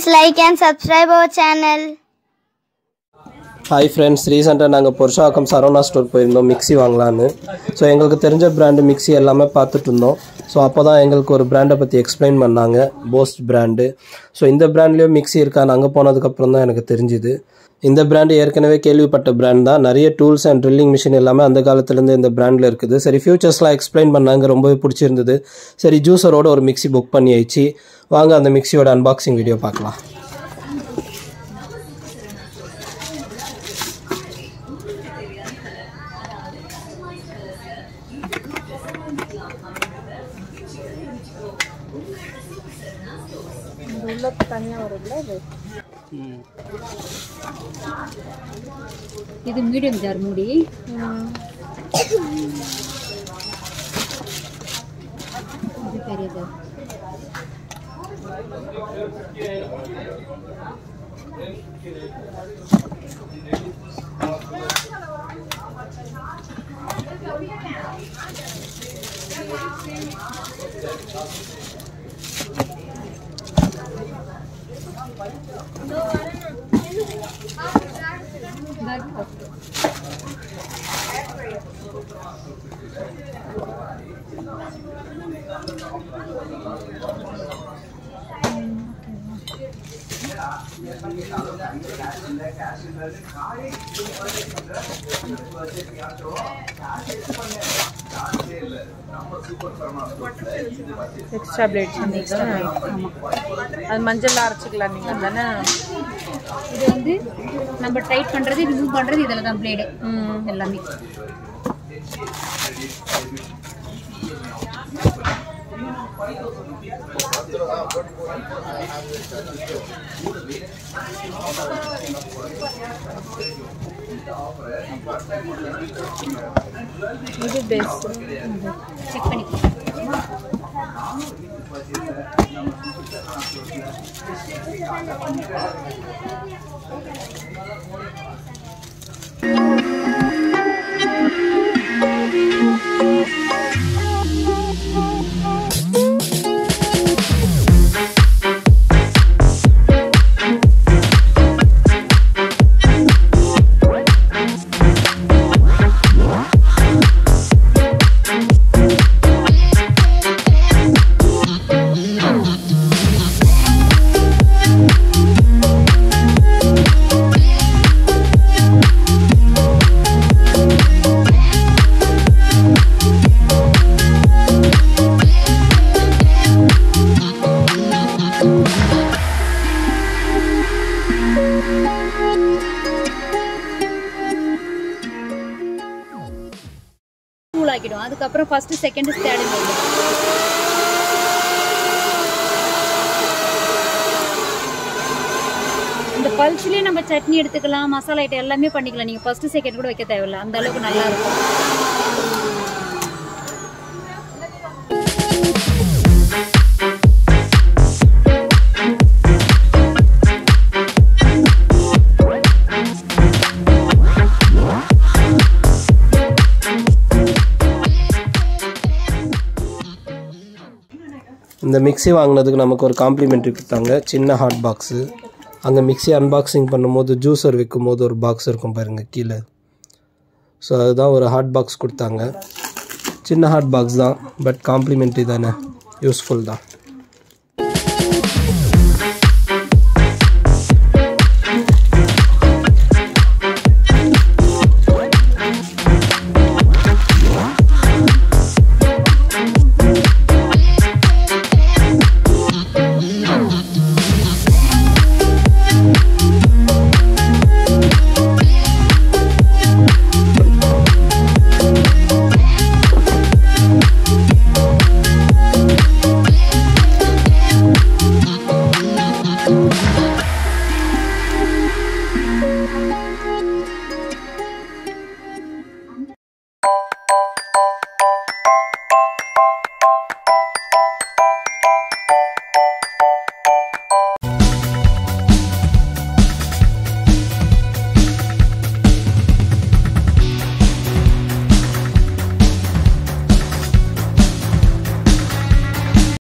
like and subscribe our channel. Hi friends ரீசெண்டாக நாங்கள் Purasawalkam Saravana store போயிருந்தோம் மிக்ஸி வாங்கலான்னு ஸோ எங்களுக்கு தெரிஞ்ச பிராண்டு மிக்ஸி எல்லாமே பார்த்துட்டு இருந்தோம் ஸோ அப்போ தான் எங்களுக்கு ஒரு பிராண்டை பற்றி எக்ஸ்பிளைன் பண்ணாங்க போஸ்ட் பிராண்டு ஸோ இந்த பிராண்ட்லேயும் மிக்ஸி இருக்கான்னு அங்கே போனதுக்கப்புறம் தான் எனக்கு தெரிஞ்சுது இந்த பிராண்டு ஏற்கனவே கேள்விப்பட்ட பிராண்ட் தான் நிறைய டூல்ஸ் அண்ட் ட்ரில்லிங் மிஷின் எல்லாமே அந்த காலத்துலேருந்து இந்த பிராண்டில் இருக்குது சரி ஃபியூச்சர்ஸ்லாம் எக்ஸ்பிளைன் பண்ணாங்க ரொம்பவே பிடிச்சிருந்தது சரி ஜூஸரோட ஒரு மிக்ஸி புக் பண்ணி ஆயிடுச்சு வாங்க அந்த மிக்ஸியோட அன்பாக்சிங் வீடியோ பார்க்கலாம் இது மீடியம் ஜார் மூடி இது பெரியது எக்ஸ்ட்ரா பிளேட் சொன்னீங்க அது மஞ்சள் அரைச்சிக்கலாம் நீங்க தானே இது வந்து நம்ம டைட் பண்றது ரிமூவ் பண்றது இதில் தான் பிளேடு எல்லாமே இது பேஸ் செக் பண்ணிக்கலாம் கூல் ஆக்கிடும் அதுக்கப்புறம் ஃபர்ஸ்ட் செகண்ட் தேர்ட் இந்த பல்ஸ்லயே நம்ம சட்னி எடுத்துக்கலாம் மசாலா ஐட்டம் எல்லாமே பண்ணிக்கலாம் நீங்க ஃபர்ஸ்ட் செகண்ட் கூட வைக்க தேவையில்ல அந்த அளவுக்கு நல்லா இருக்கும் இந்த மிக்ஸி வாங்கினதுக்கு நமக்கு ஒரு காம்ப்ளிமெண்ட்ரி கொடுத்தாங்க சின்ன ஹாட் பாக்ஸு அங்கே மிக்ஸி அன்பாக்சிங் பண்ணும்போது ஜூஸர் வைக்கும்போது ஒரு பாக்ஸ் இருக்கும் பாருங்கள் கீழே ஸோ அதுதான் ஒரு ஹாட் பாக்ஸ் கொடுத்தாங்க சின்ன ஹாட் பாக்ஸ் தான் பட் காம்ப்ளிமெண்ட்ரி தானே யூஸ்ஃபுல் தான்